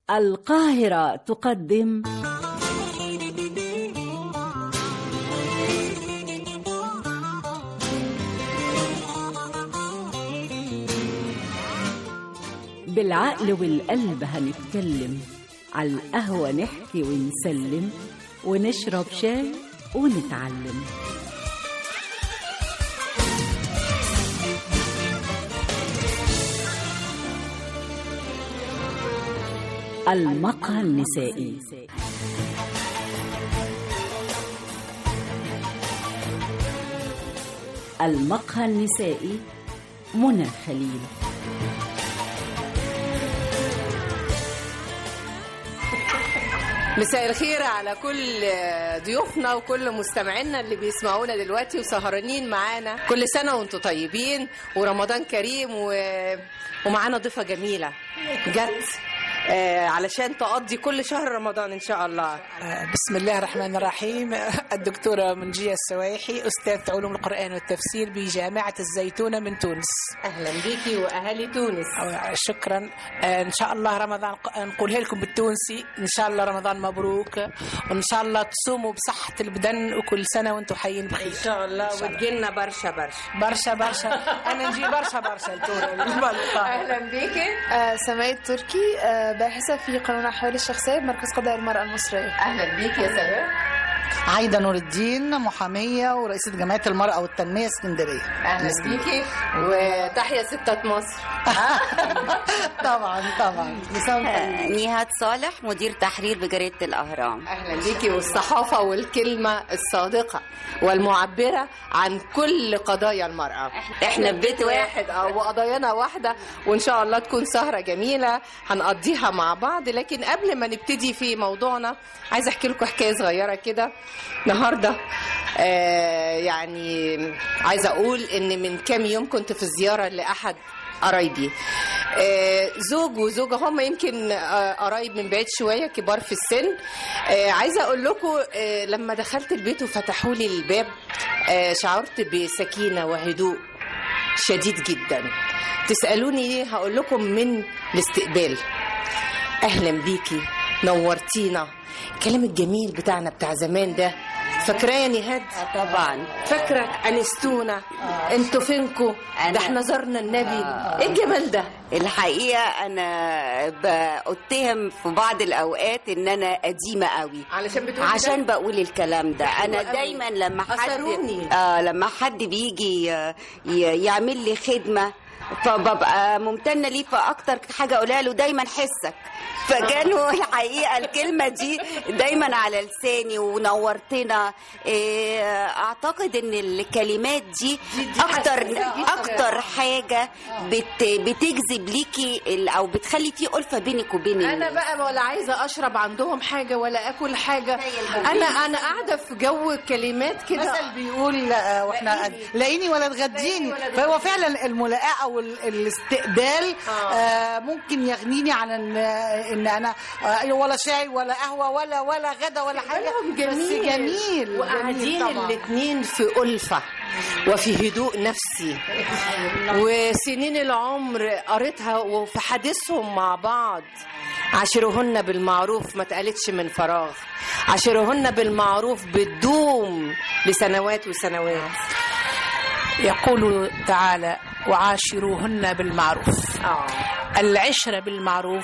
القاهرة تقدم بالعقل والقلب هنتكلم على القهوة نحكي ونسلم ونشرب شاي ونتعلم المقهى النسائي المقهى النسائي منى خليل مساء الخير على كل ضيوفنا وكل مستمعينا اللي بيسمعونا دلوقتي وسهرانين معانا كل سنة وانتم طيبين ورمضان كريم و... ومعانا ضيفة جميلة جت آه، علشان تقضي كل شهر رمضان ان شاء الله بسم الله الرحمن الرحيم الدكتورة منجية السوايحي أستاذ علوم القرآن والتفسير بجامعة الزيتونة من تونس اهلا بيكي واهالي تونس شكرا إن شاء الله رمضان نقولها لكم بالتونسي إن شاء الله رمضان مبروك وإن شاء الله تصوموا بصحة البدن وكل سنة وأنتم حيين بخير ان شاء الله وتجينا برشا برشا برشا برشا أنا نجي برشا برشا التورة اهلا بيكي آه، سماية تركي آه، باحثة في قانون أحوال الشخصية بمركز قضايا المرأة المصرية اهلا بيكي يا سلام عايدة نور الدين محامية ورئيسة جمعية المرأة والتنمية اسكندرية اهلا بيكي وتحيا ستة مصر طبعا طبعا آه، نيهاد صالح مدير تحرير بجريدة الأهرام اهلا بيكي والصحافه والكلمه الصادقه والمعبره عن كل قضايا المراه احنا ببيت واحد اه وقضايانا واحده وان شاء الله تكون سهره جميله هنقضيها مع بعض لكن قبل ما نبتدي في موضوعنا عايزه احكي لكم حكايه صغيره كده النهارده آه يعني عايزه اقول ان من كام يوم كنت في زياره لاحد قرايبي آه، زوج وزوجة هم يمكن آه، قرايب من بعيد شوية كبار في السن آه، عايزة أقول لكم آه، لما دخلت البيت وفتحوا لي الباب آه، شعرت بسكينة وهدوء شديد جدا تسألوني ايه هقول لكم من الاستقبال أهلا بيكي نورتينا الكلام الجميل بتاعنا بتاع زمان ده فاكراه يا نهاد طبعا فاكرة أنستونا انتوا فينكوا أنا- ده احنا زرنا النبي ايه الجمال ده الحقيقة أنا بأتهم في بعض الأوقات إن أنا قديمة قوي علشان بتقولي عشان بقول الكلام ده انا قوي. دايما لما حد أثروني. آه لما حد بيجي آه، ي- يعمل لي خدمه فببقى ممتنه ليه فاكتر حاجه اقولها له دايما حسك فكانوا الحقيقه الكلمه دي دايما على لساني ونورتنا إيه، اعتقد ان الكلمات دي اكتر اكتر حاجه بت بتجذب ليكي ال- او بتخلي في الفه بينك وبين انا الناس. بقى ولا عايزه اشرب عندهم حاجه ولا اكل حاجه انا انا قاعده في جو كلمات كده مثل بيقول آه، واحنا قد- لاقيني ولا تغديني فهو فعلا الملاءة او ال- الاستقبال آه، ممكن يغنيني عن ان ان انا آه، ولا شاي ولا قهوة ولا ولا غدا ولا حاجة بالهم بس جميل جميل وقاعدين جميل طبعاً. الاثنين في ألفة وفي هدوء نفسي وسنين العمر قريتها وفي حديثهم مع بعض عاشرهن بالمعروف ما اتقالتش من فراغ عاشرهن بالمعروف بتدوم لسنوات وسنوات يقول تعالى وعاشروهن بالمعروف اه العشرة بالمعروف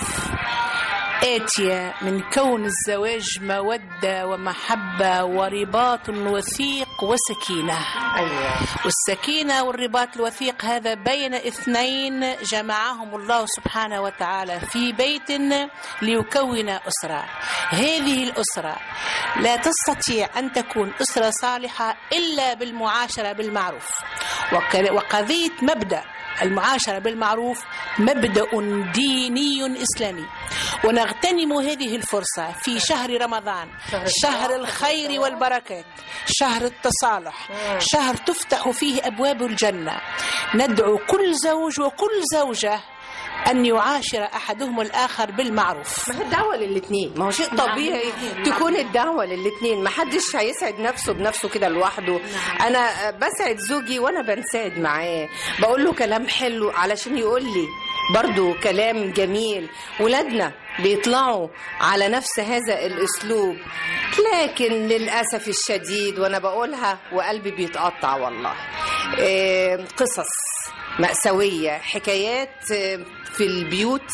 آتية من كون الزواج مودة ومحبة ورباط وثيق وسكينة ايوه والسكينة والرباط الوثيق هذا بين اثنين جمعهم الله سبحانه وتعالى في بيت ليكون أسرة هذه الأسرة لا تستطيع أن تكون أسرة صالحة إلا بالمعاشرة بالمعروف وك- وقضية مبدأ المعاشرة بالمعروف مبدأ ديني إسلامي ونغتنم هذه الفرصة في شهر رمضان شهر الخير والبركات شهر التصالح شهر تفتح فيه أبواب الجنة ندعو كل زوج وكل زوجة أن يعاشر أحدهم الآخر بالمعروف ما هي الدعوة للاتنين ما هو شيء طبيعي تكون الدعوة للاتنين ما حدش هيسعد نفسه بنفسه كده لوحده أنا بسعد زوجي وأنا بنسعد معاه بقول له كلام حلو علشان يقول لي برضو كلام جميل ولادنا بيطلعوا على نفس هذا الاسلوب لكن للاسف الشديد وانا بقولها وقلبي بيتقطع والله آه، قصص مأساوية حكايات آه، في البيوت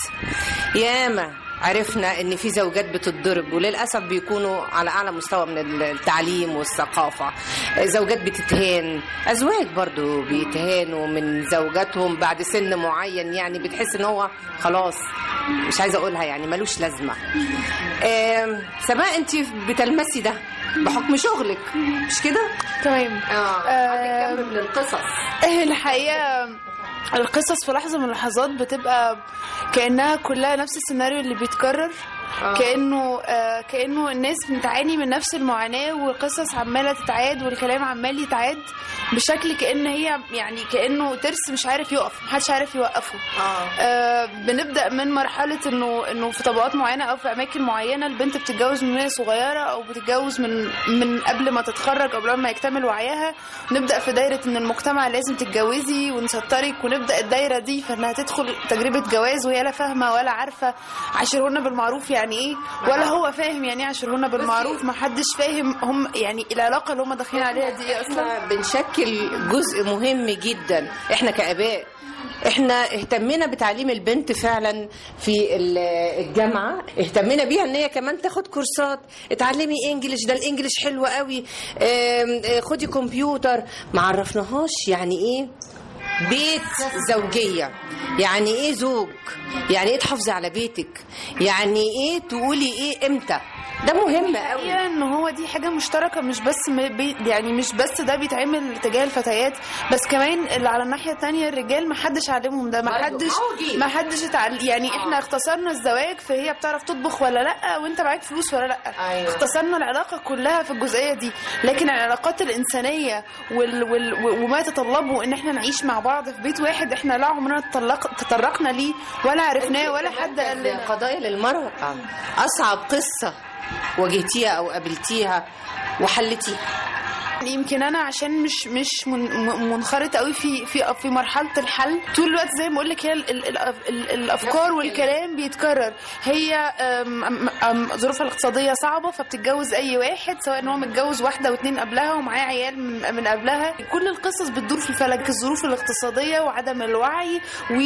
ياما عرفنا ان في زوجات بتتضرب وللاسف بيكونوا على اعلى مستوى من التعليم والثقافه زوجات بتتهان ازواج برضو بيتهانوا من زوجاتهم بعد سن معين يعني بتحس ان هو خلاص مش عايزه اقولها يعني ملوش لازمه آم، سماء انت بتلمسي ده بحكم شغلك مش كده تمام اه آه، عندك كم من القصص الحقيقة القصص في لحظة من اللحظات بتبقى كأنها كلها نفس السيناريو اللي بيتكرر آه. كأنه آه كأنه الناس بتعاني من نفس المعاناة والقصص عمالة تتعاد والكلام عمال يتعاد بشكل كأن هي يعني كأنه ترس مش عارف يقف محدش عارف يوقفه اه آه بنبدا من مرحله انه انه في طبقات معينه او في اماكن معينه البنت بتتجوز من وهي صغيره او بتتجوز من من قبل ما تتخرج او قبل ما يكتمل وعيها نبدا في دايره ان المجتمع لازم تتجوزي ونسطرك ونبدا الدايره دي فانها تدخل تجربه جواز وهي لا فاهمه ولا عارفه عاشرهن بالمعروف يعني ايه ولا هو فاهم يعني ايه عاشرهن بالمعروف ما حدش فاهم هم يعني العلاقه اللي هم داخلين عليها دي ايه اصلا احنا بنشكل جزء مهم جدا احنا كاباء احنا اهتمينا بتعليم البنت فعلا في ال- الجامعه اهتمينا بيها ان هي كمان تاخد كورسات اتعلمي انجليش ده الانجليش حلو قوي ام، اه، خدي كمبيوتر ما عرفناهاش يعني ايه بيت زوجية يعني ايه زوج يعني ايه تحافظي على بيتك يعني ايه تقولي ايه امتى ده مهم قوي الحقيقة ان هو دي حاجة مشتركة مش بس م- بي يعني مش بس ده بيتعمل تجاه الفتيات بس كمان اللي على الناحية التانية الرجال ما حدش علمهم ده ما برضه. حدش أهو جيل. ما حدش اتعل... يعني احنا اختصرنا الزواج فهي بتعرف تطبخ ولا لا وانت معاك فلوس ولا لا أيوة. اختصرنا العلاقة كلها في الجزئية دي لكن العلاقات الإنسانية وال... وال... و- وما تطلبه ان احنا نعيش مع بعض في بيت واحد احنا لا عمرنا تطلق... تطرقنا ليه ولا عرفناه ولا حد قال لنا قضايا للمرأة أصعب قصة واجهتيها أو قابلتيها وحلتيها يمكن انا عشان مش مش من- م- منخرطه قوي في في في مرحله الحل طول الوقت زي ما بقول لك هي ال ال ال ال الافكار والكلام بيتكرر هي أم- أم- أم ظروفها الاقتصاديه صعبه فبتتجوز اي واحد سواء ان هو متجوز واحده واتنين قبلها ومعاه عيال من, من قبلها كل القصص بتدور في الفلك الظروف الاقتصاديه وعدم الوعي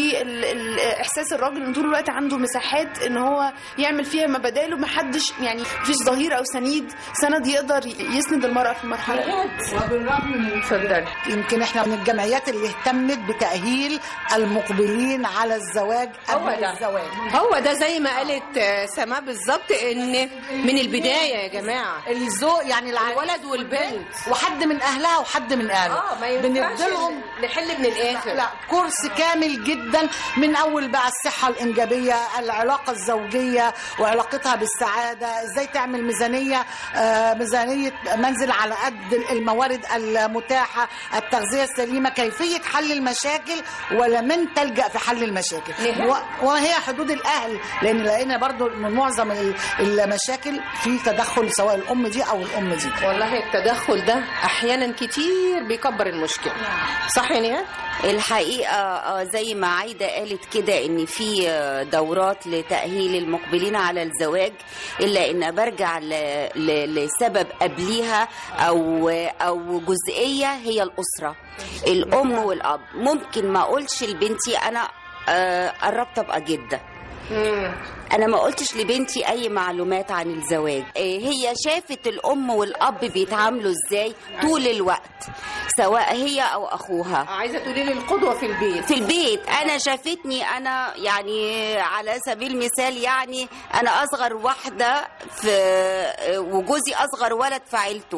واحساس الراجل ان طول الوقت عنده مساحات ان هو يعمل فيها ما بداله ما حدش يعني مفيش ظهير او سنيد سند يقدر يسند المراه في المرحله دي وبالرغم من اتفضلي يمكن احنا من الجمعيات اللي اهتمت بتأهيل المقبلين على الزواج هو قبل ده. الزواج هو ده زي ما قالت آه، سماء بالظبط ان من البدايه يا جماعه الذوق يعني الع- الولد والبنت وحد من اهلها وحد من اهله اه ما ينفعش بنديلهم نحل من الاخر لا كورس كامل جدا من اول بقى الصحه الانجابيه العلاقه الزوجيه وعلاقتها بالسعاده ازاي تعمل ميزانيه آه، ميزانيه منزل على قد الموارد المتاحه التغذيه السليمه كيفيه حل المشاكل ولمن تلجا في حل المشاكل نهاية. و- وهي حدود الاهل لان لقينا برضو من معظم ال- المشاكل في تدخل سواء الام دي او الام دي والله التدخل ده احيانا كتير بيكبر المشكله صح يا نهاد الحقيقة آه، زي ما عايدة قالت كده إن في آه، دورات لتأهيل المقبلين على الزواج إلا إن برجع ل- ل- لسبب قبليها أو أو جزئية هي الأسرة الأم والأب ممكن ما أقولش لبنتي أنا آه، قربت أبقى جدة انا ما قلتش لبنتي اي معلومات عن الزواج إيه هي شافت الام والاب بيتعاملوا ازاي طول الوقت سواء هي او اخوها عايزه تقولي لي القدوه في البيت في البيت انا شافتني انا يعني على سبيل المثال يعني انا اصغر واحده في وجوزي اصغر ولد في عيلته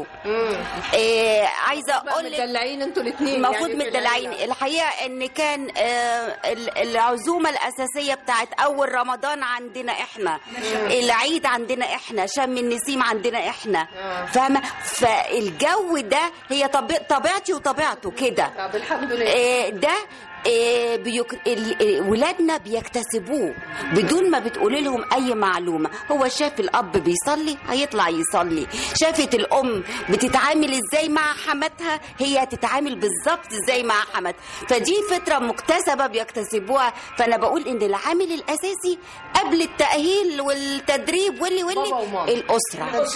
إيه عايزه اقول لك مدلعين انتوا الاثنين المفروض متدلعين الحقيقه ان كان آه، ال- العزومه الاساسيه بتاعت اول رمضان عندنا احنا العيد عندنا احنا شم النسيم عندنا احنا فاهمه فالجو ده هي طبي- طبيعتي وطبيعته كده طب الحمد لله آه، ده آه، بيك... ال- آه، ولادنا بيكتسبوه بدون ما بتقولي لهم اي معلومه هو شاف الاب بيصلي هيطلع يصلي شافت الام بتتعامل ازاي مع حماتها هي هتتعامل بالظبط زي مع حماتها فدي فطره مكتسبه بيكتسبوها فانا بقول ان العامل الاساسي قبل التاهيل والتدريب واللي واللي بابا وماما. الاسره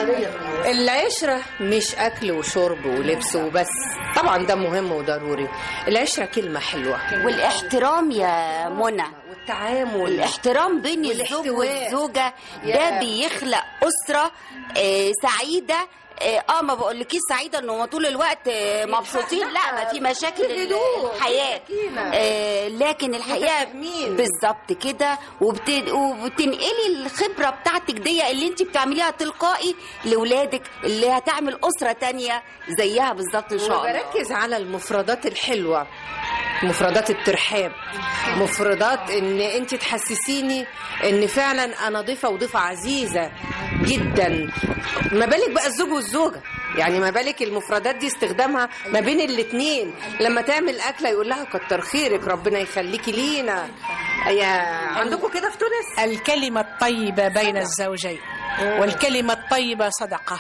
العشرة مش أكل وشرب ولبس وبس طبعا ده مهم وضروري العشرة كلمة حلوة والاحترام يا منى والتعامل الاحترام بين الزوج والاحتواء. والزوجة ده يا. بيخلق أسرة آه، سعيدة اه آه، ما بقولكيش سعيده ان هم طول الوقت آه، مبسوطين لا ما في مشاكل في هدوء، الحياه في سكينة. آه، لكن الحقيقه متفاهمين. بالظبط كده وبت- وبتنقلي الخبره بتاعتك دي اللي انت بتعمليها تلقائي لاولادك اللي هتعمل اسره تانية زيها بالظبط ان شاء الله وبركز على المفردات الحلوة مفردات الترحاب مفردات ان انت تحسسيني ان فعلا انا ضيفه وضيفه عزيزه جدا ما بالك بقى الزوج والزوجه يعني ما بالك المفردات دي استخدامها ما بين الاتنين لما تعمل اكله يقول لها كتر خيرك ربنا يخليكي لينا يا عندكم كده في تونس الكلمة الطيبة بين الزوجين والكلمة الطيبة صدقة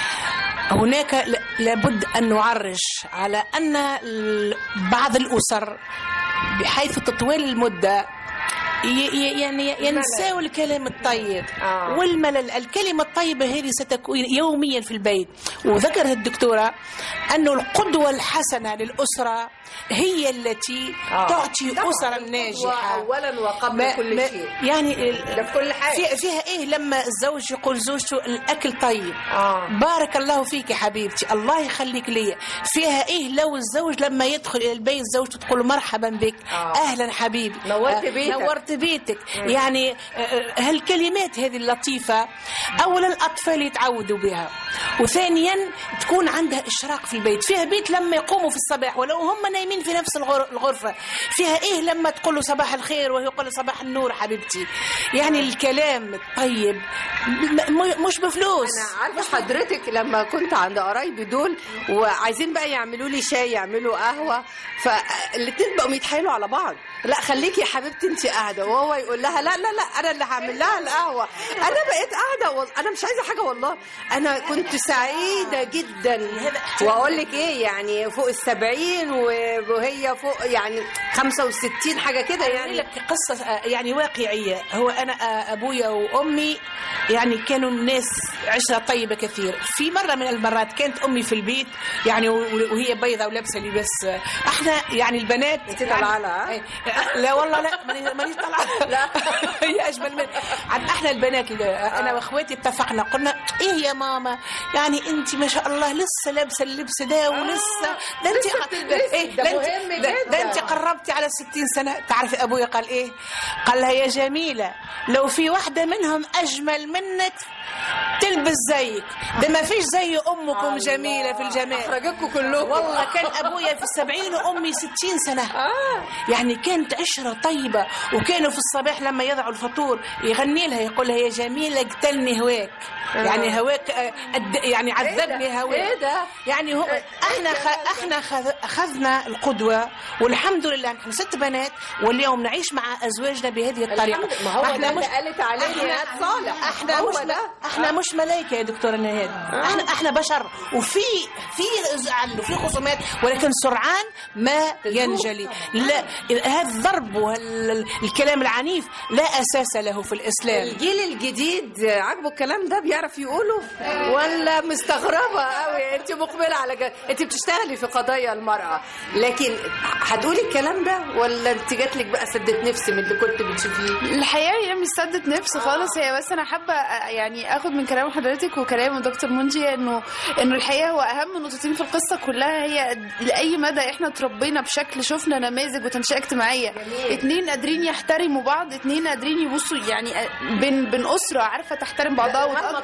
هناك ل- لابد أن نعرج على أن ال- بعض الأسر بحيث تطويل المدة ي- ي- يعني ينسوا الكلام الطيب آه. والملل الكلمة الطيبة هذه ستكون يوميا في البيت وذكرت الدكتورة أن القدوة الحسنة للأسرة هي التي آه. تعطي طبعاً أسرا القدوة ناجحة اولا وقبل ما كل ما شيء يعني ال- ده في كل حاجة. في فيها ايه لما الزوج يقول زوجته الاكل طيب آه. بارك الله فيك يا حبيبتي الله يخليك ليا فيها ايه لو الزوج لما يدخل الى البيت زوجته تقول له مرحبا بك آه. اهلا حبيبي نورت آه، بيتك. نورت بيتك يعني آه، آه، هالكلمات هذه اللطيفه اولا الاطفال يتعودوا بها وثانيا تكون عندها اشراق في البيت فيها بيت لما يقوموا في الصباح ولو هم نايمين في نفس الغر- الغرفه فيها ايه لما تقول له صباح الخير وهو يقول له صباح النور حبيبتي يعني الكلام الطيب م- م- مش بفلوس انا عارفه حضرتك لما كنت عند قرايبي دول وعايزين بقى يعملوا لي شاي يعملوا قهوه فالاتنين بقوا يتحايلوا على بعض لا خليكي يا حبيبتي انت قاعده وهو يقول لها لا لا لا انا اللي هعمل لها القهوه انا بقيت قاعده وال... انا مش عايزه حاجه والله انا كنت سعيده جدا واقول لك ايه يعني فوق السبعين وهي فوق يعني 65 حاجه كده أقول يعني لك قصة آه، يعني واقعية هو أنا آه، أبويا وأمي يعني كانوا الناس عشرة طيبة كثير في مرة من المرات كانت أمي في البيت يعني و- وهي بيضة ولابسة لباس آه، احنا يعني البنات أنت طالعة لها؟ يعني آه، لا والله لا ماني- مانيش طالعة لا. هي أجمل من عن احنا البنات اللي- أنا وأخواتي اتفقنا قلنا إيه يا ماما يعني أنت ما شاء الله لسه لابسة اللبس ده ولسه ده أنت لسه بتلبسي، ده ده أنت- مهم ده- ده جداً. أنت قربتي على ستين سنة تعرفي أبويا قال إيه قال لها يا جميلة لو في واحدة منهم أجمل منك تلبس زيك ده ما فيش زي أمكم جميلة في الجمال اخرجكم كلكم والله كان أبويا في السبعين وأمي ستين سنة آه. يعني كانت عشرة طيبة وكانوا في الصباح لما يضعوا الفطور يغني لها يقول لها يا جميلة اقتلني هواك يعني هواك آه، أد- يعني عذبني هواك ايه ده يعني هو احنا خ... احنا خذ... اخذنا القدوه والحمد لله نحن ست بنات واليوم نعيش مع ازواجنا بهذه الطريقه الحمد- ما هو ده اللي قالت عليه نهاد صالح. احنا هو مش ده. احنا مش ملائكه يا دكتوره نهاد احنا احنا بشر وفي في زعل وفي خصومات ولكن سرعان ما ينجلي لا هذا الضرب والكلام العنيف لا اساس له في الاسلام الجيل الجديد عاجبه الكلام ده بيعرف يقوله ولا مستغربه قوي انت مقبله على جد. انت بتشتغلي في قضايا المراه لكن هتقولي الكلام ده ولا انت جاتلك بقى سدت نفس من اللي كنت بتشوفيه الحقيقه هي مش سدت نفس خالص هي بس انا حابه يعني اخد من كلام حضرتك وكلام دكتور منجي انه انه الحقيقه هو اهم نقطتين في القصه كلها هي لاي مدى احنا اتربينا بشكل شفنا نماذج وتنشئه اجتماعيه اتنين قادرين يحترموا بعض اتنين قادرين يبصوا يعني بين بين اسره عارفه تحترم بعضها مهما وتقدر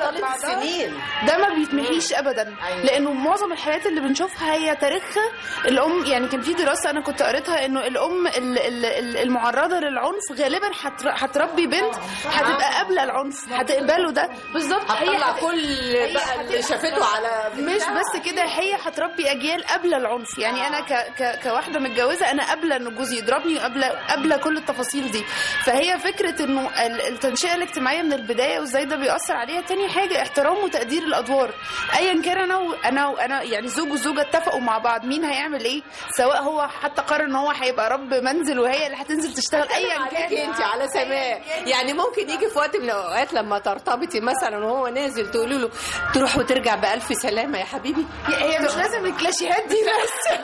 طالت بعدها سنين. ده ما بيتمحيش ابدا لانه معظم الحالات اللي بنشوفها هي تاريخها الام يعني كان في دراسه انا كنت قريتها انه الام ال- ال- ال- المعرضه للعنف غالبا هتر- هتربي بنت هتبقى قابله العنف هتقبله ده بالظبط هتطلع هت- كل هي بقى اللي هت- شافته على مش بس كده هي هتربي اجيال قبل العنف يعني انا ك ك كواحده متجوزه انا قابله ان جوزي يضربني وقابله قابله كل التفاصيل دي فهي فكره انه ال- التنشئه الاجتماعيه من البدايه وازاي ده بيأثر عليها تاني حاجه احترام وتقدير الادوار ايا كان انا وانا وانا يعني زوج وزوجه اتفقوا مع بعض مين هيعمل ايه سواء هو حتى قرر ان هو هيبقى رب منزل وهي اللي هتنزل تشتغل ايا عليكي كان انت على سماء يعني ممكن يجي في وقت من الاوقات لما ترتبطي مثلا وهو نازل تقولي له تروح وترجع بالف سلامه يا حبيبي هي مش لازم الكلاشيهات دي بس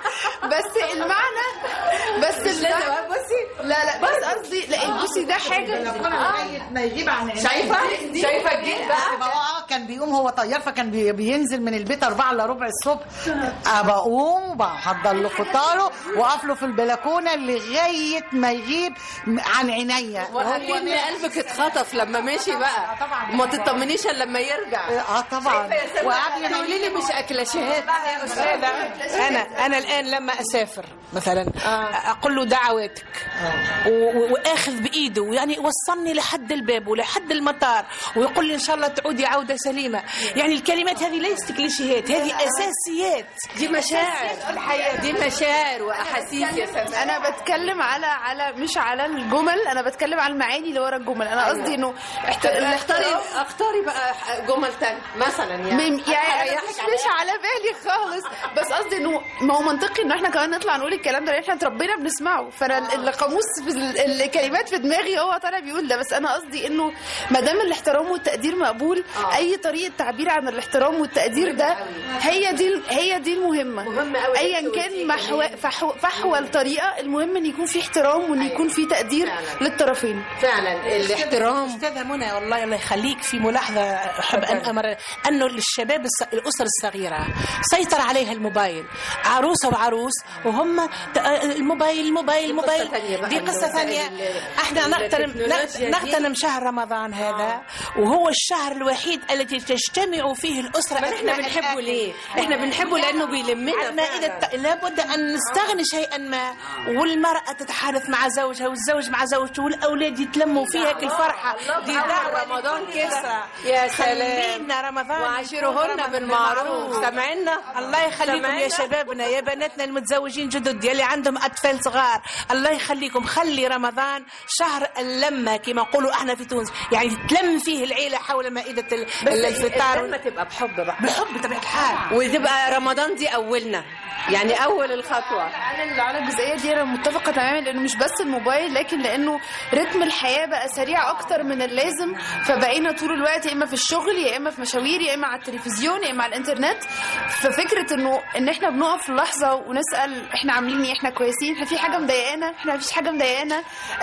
بس المعنى بس مش المعنى لازم بصي لا لا بس قصدي لا بصي ده حاجه لغاية ما يجيب عن عينيا. شايفه شايفه الجيل بقى يبقى اه كان بيقوم هو طيار فكان بي- بينزل من البيت أربعة إلا ربع الصبح أبقى أقوم وبحضر له فطاره وأقف له في البلكونة لغاية ما يغيب عن عينيا وأكيد قلبك اتخطف لما مشي بقى طبعاً. ما تطمنيش الا لما يرجع اه طبعا وقبل ما تقولي لي مش اكلاشيهات يا أستاذة أنا أنا الآن لما أسافر مثلا أقول له دعواتك و- و- وآخذ بإيده يعني وصلني لحد الباب ولحد المطار ويقول لي إن شاء الله تعودي عودة سليمة يعني الكلمات هذه ليست كليشيهات هذه أساسيات دي مشاعر دي مشاعر واحاسيس يا سلام انا بتكلم على على مش على الجمل انا بتكلم على المعاني اللي ورا الجمل انا قصدي انه احت- اختاري الاحترام اختاري بقى جمل تانية مثلا يعني من يعني أنا هريحك مش, عليها. مش على بالي خالص بس قصدي انه ما هو منطقي ان احنا كمان نطلع نقول الكلام ده لان احنا اتربينا بنسمعه فانا ال- القاموس في ال- الكلمات في دماغي هو طالع بيقول ده بس انا قصدي انه ما دام الاحترام والتقدير مقبول اي طريقه تعبير عن الاحترام والتقدير ده هي دي هي دي المهمه مهم أوي ايا اللي كان قلتيه. محو فحو فحوى الطريقه المهم ان يكون في احترام وان يكون في تقدير فعلاً. للطرفين فعلا الاحترام أستاذة منى والله الله يخليك في ملاحظة أحب أن أمر أنه للشباب الص- الأسر الصغيرة سيطر عليها الموبايل عروسة وعروس وهم ت- الموبايل الموبايل الموبايل تانية بقى، دي قصة الوسائل ثانية ال- احنا نغتنم التكنولوجيا دي. نغتنم شهر رمضان هذا وهو الشهر الوحيد الذي تجتمع فيه الأسرة ما احنا أثناء بنحبه الأكل. ليه احنا بنحبه لانه بيلمنا على المائدة فعلاً. لابد أن نستغني شيئا ما والمرأة تتحالف مع زوجها والزوج مع زوجته والأولاد يتلموا فيها كالفرحة دي دعوة رمضان لكل كده. أسرة. يا سلام. خلينا رمضان وعاشرهن يكون بالمعروف سامعينا الله يخليكم يا سامعينا؟ شبابنا يا بناتنا المتزوجين جدد يلي عندهم اطفال صغار الله يخليكم خلي رمضان شهر اللمه كما نقولوا احنا في تونس يعني تلم فيه العيله حول مائده ال- الفطار لما تبقى بحب بقى بحب بطبيعه الحال وتبقى رمضان دي اولنا يعني اول الخطوه على ال- على الجزئيه دي انا متفقه تماما لانه مش بس الموبايل لكن لانه رتم الحياه بقى سريع اكتر من اللازم فبقينا طول الوقت يا اما في الشغل يا اما في مشاوير يا اما على التلفزيون يا اما على الانترنت ففكره انه ان احنا بنقف لحظه ونسال احنا عاملين ايه احنا كويسين احنا في حاجه مضايقانا احنا مفيش حاجه مضايقانا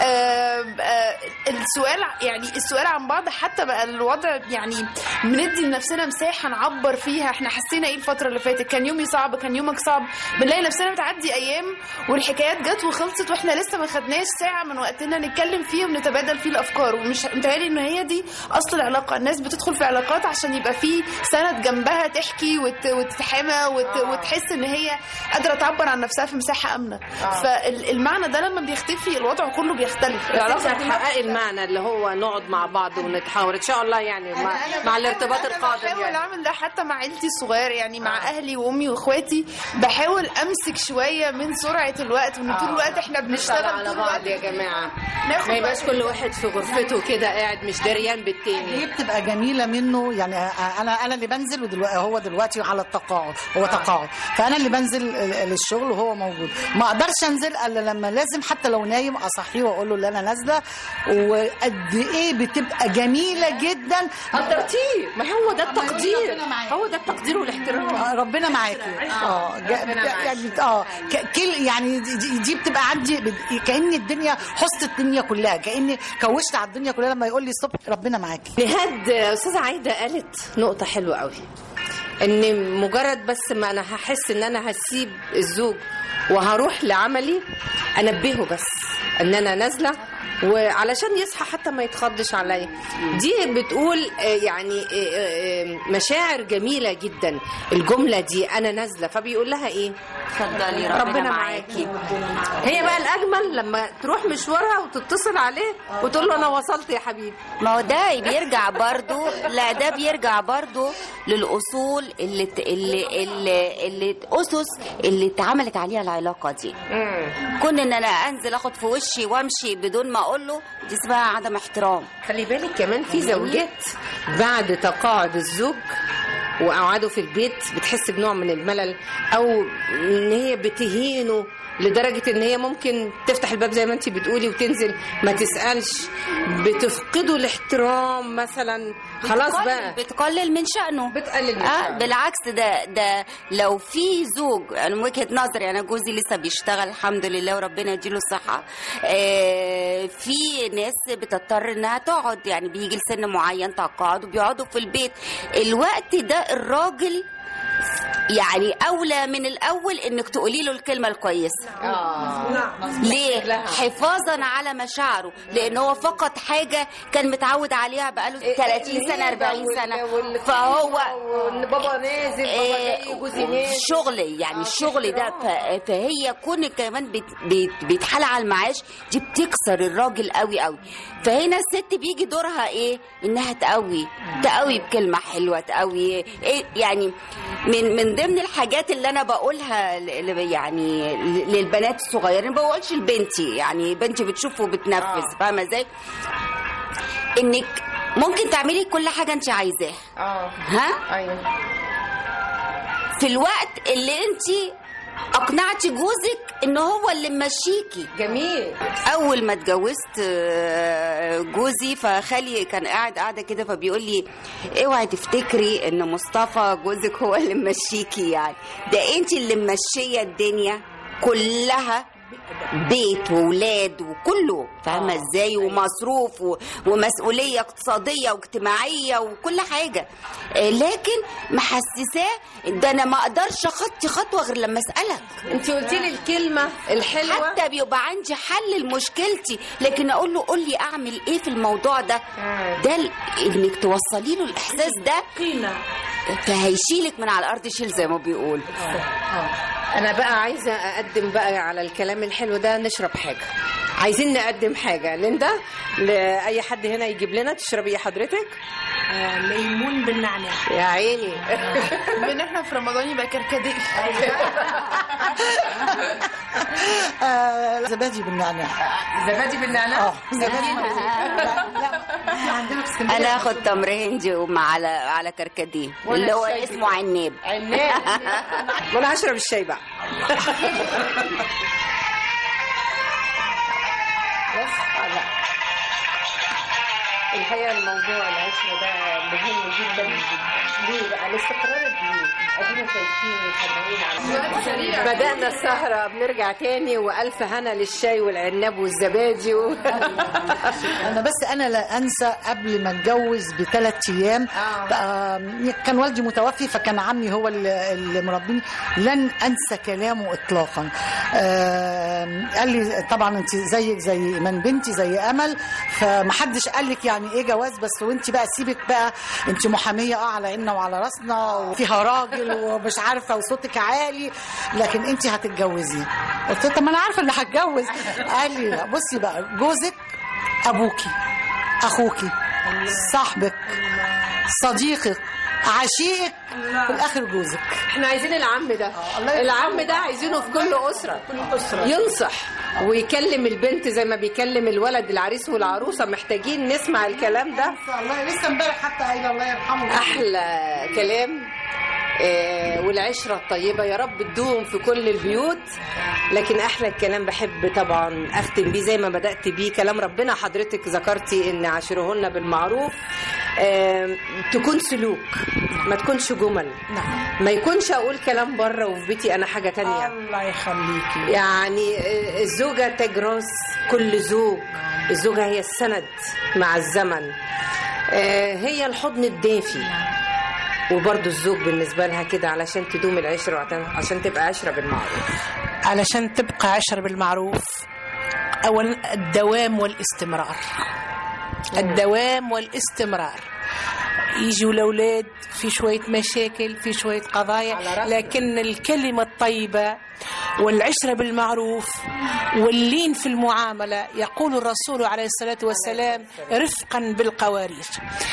آه، آه، السؤال يعني السؤال عن بعض حتى بقى الوضع يعني بندي لنفسنا مساحه نعبر فيها احنا حسينا ايه الفتره اللي فاتت كان يومي صعب كان يومك صعب بنلاقي نفسنا بتعدي ايام والحكايات جت وخلصت واحنا لسه ما خدناش ساعه من وقتنا نتكلم فيه ونتبادل فيه الافكار ومش متهيألي ان هي دي اصل العلاقه الناس بتدخل في علاقات عشان يبقى في سند جنبها تحكي وت... وتتحامى وت... وتحس ان هي قادره تعبر عن نفسها في مساحه امنه فالمعنى ده لما بيختفي الوضع كله بيختلف العلاقه هتحققي المعنى اللي هو نقعد مع بعض ونتحاور ان شاء الله يعني مع, مع الارتباط أنا القادم بحاول يعني اعمل ده حتى مع عيلتي الصغيره يعني مع اهلي وامي واخواتي بحاول امسك شويه من سرعه الوقت وان طول الوقت احنا بنشتغل على طول بعض الوقت يا جماعه ناخد ما يبقاش وقت. كل واحد في غرفته كده قاعد مش دريان بالتاني دي بتبقى جميله منه يعني انا انا اللي بنزل ودلوقتي هو دلوقتي على التقاعد هو تقاعد فانا اللي بنزل ال- للشغل وهو موجود ما اقدرش انزل الا لما لازم حتى لو نايم اصحيه واقول له ان انا نازله وقد ايه بتبقى جميله جدا قدرتيه ما هو ده التقدير ربنا معاك. هو ده التقدير والاحترام آه، ربنا معاكي اه جا- ربنا معاك. يعني اه ك- كل يعني دي, دي بتبقى عندي بد- كان الدنيا حصت الدنيا كلها كاني كوشت على الدنيا كلها لما يقول لي الصبح ربنا معاكي نهاد استاذه عايده قالت نقطه حلوه قوي ان مجرد بس ما انا هحس ان انا هسيب الزوج وهروح لعملي انبهه بس ان انا نازله وعلشان يصحى حتى ما يتخضش عليا دي بتقول آه، يعني آه، آه، مشاعر جميله جدا الجمله دي انا نازله فبيقول لها ايه اتفضلي ربنا معاكي هي بقى الاجمل لما تروح مشوارها وتتصل عليه وتقول له انا وصلت يا حبيبي ما هو ده بيرجع برضو لا ده بيرجع برضو للأصول اللي ت- اللي اللي, اللي أسس اللي اتعملت عليها العلاقة دي كون ان انا انزل اخد في وشي وامشي بدون ما اقول له دي اسمها عدم احترام خلي بالك كمان في زوجات بعد تقاعد الزوج وقعده في البيت بتحس بنوع من الملل او ان هي بتهينه لدرجة ان هي ممكن تفتح الباب زي ما انت بتقولي وتنزل ما تسألش بتفقده الاحترام مثلا خلاص بتقلل- بقى بتقلل من شأنه بتقلل من آه شأنه. بالعكس ده ده لو في زوج انا من وجهه نظري انا جوزي لسه بيشتغل الحمد لله وربنا يديله الصحه آه في ناس بتضطر انها تقعد يعني بيجي لسن معين تقاعد وبيقعدوا في البيت الوقت ده الراجل يعني اولى من الاول انك تقولي له الكلمه الكويسه ليه حفاظا على مشاعره لان هو فقد حاجه كان متعود عليها بقاله 30 سنه 40 سنه فهو وان بابا نازل بابا جاي وجوزي نازل الشغل يعني الشغل ده ف- فهي كون كمان بت- بت- بيتحال على المعاش دي بتكسر الراجل قوي قوي فهنا الست بيجي دورها ايه انها تقوي تقوي بكلمه حلوه تقوي إيه يعني من من ضمن الحاجات اللي انا بقولها ل- ل- يعني ل- للبنات الصغيرين ما بقولش لبنتي يعني بنتي بتشوف وبتنفذ فاهمه ازاي انك ممكن تعملي كل حاجه انت عايزاها اه ها ايوه في الوقت اللي انت اقنعتي جوزك ان هو اللي ممشيكي جميل اول ما اتجوزت آه، جوزي فخالي كان قاعد قاعده كده فبيقول لي اوعي تفتكري ان مصطفى جوزك هو اللي ممشيكي يعني ده انت اللي ممشيه الدنيا كلها بيت وولاد وكله فاهمه ازاي ومصروف و- ومسؤوليه اقتصاديه واجتماعيه وكل حاجه آه، لكن محسساه ده انا ما اقدرش اخطي خطوه غير لما اسالك انت قلتي لي الكلمه الحلوه حتى بيبقى عندي حل لمشكلتي لكن اقول له قول لي اعمل ايه في الموضوع ده ده ال- انك توصلي له الاحساس ده قيمة فهيشيلك من على الارض شيل زي ما بيقول انا بقى عايزه اقدم بقى على الكلام الحلو ده نشرب حاجه عايزين نقدم حاجه ليندا لاي حد هنا يجيب لنا تشربي ايه حضرتك آه، ليمون بالنعناع يا عيني من احنا في رمضان يبقى كركديه آه، زبادي بالنعناع زبادي بالنعناع اه زبادي عندنا في اسكندريه انا اخد تمر هندي ومع على على كركديه اللي هو الشاي اسمه عناب عناب وانا هشرب الشاي بقى بس آه، لا الحقيقه الموضوع العشره ده مهم جدا جدا ليه بقى الاستقرار الديني ادينا شايفين وسامعين على بدأنا السهرة بنرجع تاني وألف هنا للشاي والعناب والزبادي و... انا بس انا لا انسى قبل ما اتجوز بثلاث ايام آه. كان والدي متوفي فكان عمي هو اللي اللي مربيني لن انسى كلامه اطلاقا آه قال لي طبعا انت زيك زي من بنتي زي امل فمحدش قال لك يعني ايه جواز بس وانت بقى سيبك بقى انت محاميه اه على عيننا وعلى راسنا وفيها راجل ومش عارفه وصوتك عالي لكن انت هتتجوزي قلت له طب ما انا عارفه اللي هتجوز قال لي لا، بصي بقى جوزك ابوكي اخوكي صاحبك صديقك عشيقك في الاخر جوزك احنا عايزين العم ده العم ده عايزينه في كل أسرة ينصح ويكلم البنت زي ما بيكلم الولد العريس والعروسة محتاجين نسمع الكلام ده الله لسه امبارح حتى قايله الله يرحمه احلى كلام آه، والعشرة الطيبة يا رب تدوم في كل البيوت لكن أحلى الكلام بحب طبعا أختم بيه زي ما بدأت بيه كلام ربنا حضرتك ذكرتي إن عاشرهن بالمعروف آه، تكون سلوك ما تكونش جمل ما يكونش أقول كلام بره وفي بيتي أنا حاجة تانية الله يخليكي يعني آه، الزوجة تاج راس كل زوج الزوجة هي السند مع الزمن آه، هي الحضن الدافي وبرضه الزوج بالنسبة لها كده علشان تدوم العشرة وعشان- عشان تبقى عشرة بالمعروف علشان تبقى عشرة بالمعروف أولا الدوام والاستمرار الدوام والاستمرار يجوا الأولاد في شوية مشاكل في شوية قضايا لكن الكلمة الطيبة والعشرة بالمعروف واللين في المعاملة يقول الرسول عليه الصلاة والسلام رفقا بالقوارير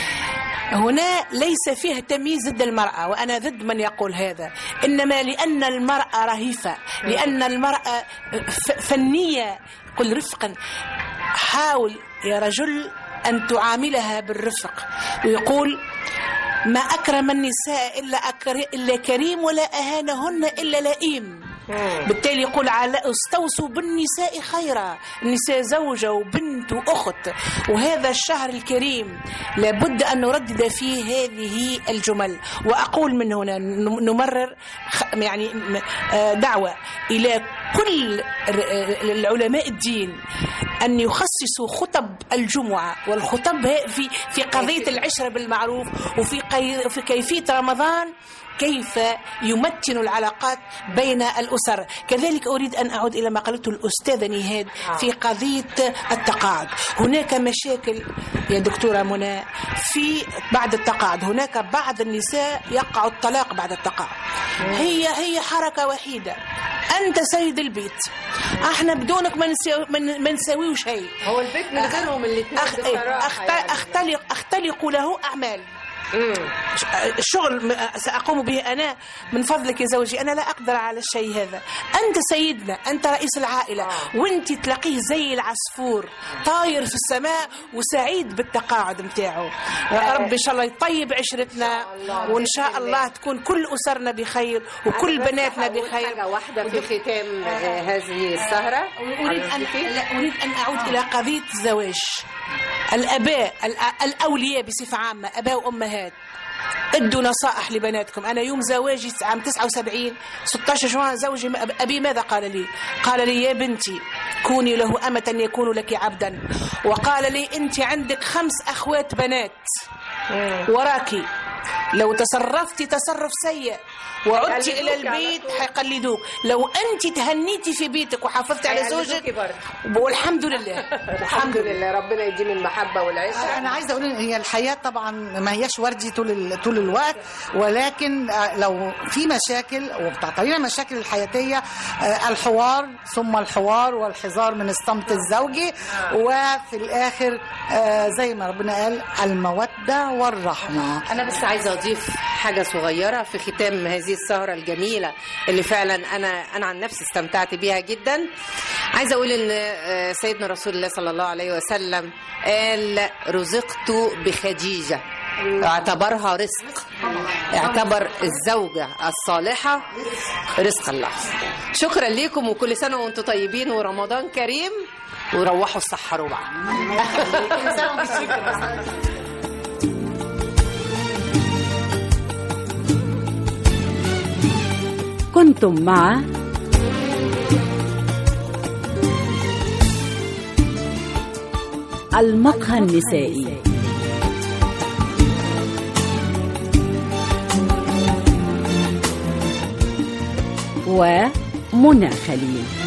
هنا ليس فيه تمييز ضد المرأة وأنا ضد من يقول هذا إنما لأن المرأة رهيفة لأن المرأة ف- فنية قل رفقا حاول يا رجل أن تعاملها بالرفق ويقول ما أكرم النساء إلا, أكر... إلا كريم ولا أهانهن إلا لئيم بالتالي يقول على استوصوا بالنساء خيرا النساء زوجة وبنت وأخت وهذا الشهر الكريم لابد أن نردد فيه هذه الجمل وأقول من هنا ن- نمرر خ- يعني م- آه، دعوة إلى كل ر- العلماء الدين أن يخصصوا خطب الجمعة والخطب هي- في في قضية العشرة بالمعروف وفي قي- في كيفية رمضان كيف يمتن العلاقات بين الأسر كذلك أريد أن أعود إلى ما قالته الأستاذة نهاد في قضية التقاعد هناك مشاكل يا دكتورة منى في بعد التقاعد هناك بعض النساء يقع الطلاق بعد التقاعد هي هي حركة وحيدة أنت سيد البيت احنا بدونك ما نساوي ما نساويو شيء هو البيت من غيرهم الاثنين أخ... إيه، بصراحة أخت... يعني. أختلق أختلق له أعمال الشغل م- سأقوم به أنا من فضلك يا زوجي أنا لا أقدر على الشيء هذا أنت سيدنا أنت رئيس العائلة وأنت تلاقيه زي العصفور طاير في السماء وسعيد بالتقاعد متاعه يا رب إن شاء الله يطيب عشرتنا وإن شاء الله تكون كل أسرنا بخير وكل أنا بس بناتنا هقول بخير حاجة واحدة في ختام آه، هذه السهرة أريد أن لا أريد أن أعود إلى قضية الزواج الآباء الأ- الأولياء بصفة عامة آباء وأمهات ادوا نصائح لبناتكم انا يوم زواجي عام 79 16 جوان زوجي أب- ابي ماذا قال لي قال لي يا بنتي كوني له امه يكون لك عبدا وقال لي انت عندك خمس اخوات بنات وراكي لو تصرفتي تصرف سيء وعدت الى هيقلدوك على البيت طول. حيقلدوك لو انت تهنيتي في بيتك وحافظتي على هيقلدوكي زوجك برضه. والحمد لله الحمد لله ربنا يديم المحبة والعشرة انا عايزه اقول ان هي الحياه طبعا ما هياش وردي طول ال- طول الوقت ولكن آه، لو في مشاكل وبتعتبرنا المشاكل الحياتيه آه، الحوار ثم الحوار والحذار من الصمت الزوجي وفي الاخر آه، زي ما ربنا قال الموده والرحمه أنا بس عايزة أضيف حاجة صغيرة في ختام هذه السهرة الجميلة اللي فعلا أنا أنا عن نفسي استمتعت بيها جدا عايزة أقول إن آه، سيدنا رسول الله صلى الله عليه وسلم قال رزقت بخديجة اعتبرها رزق اعتبر الزوجة الصالحة رزق الله شكرا لكم وكل سنة وانتم طيبين ورمضان كريم وروحوا السحروا بقى كنتم مع المقهى النسائي ومنى خليل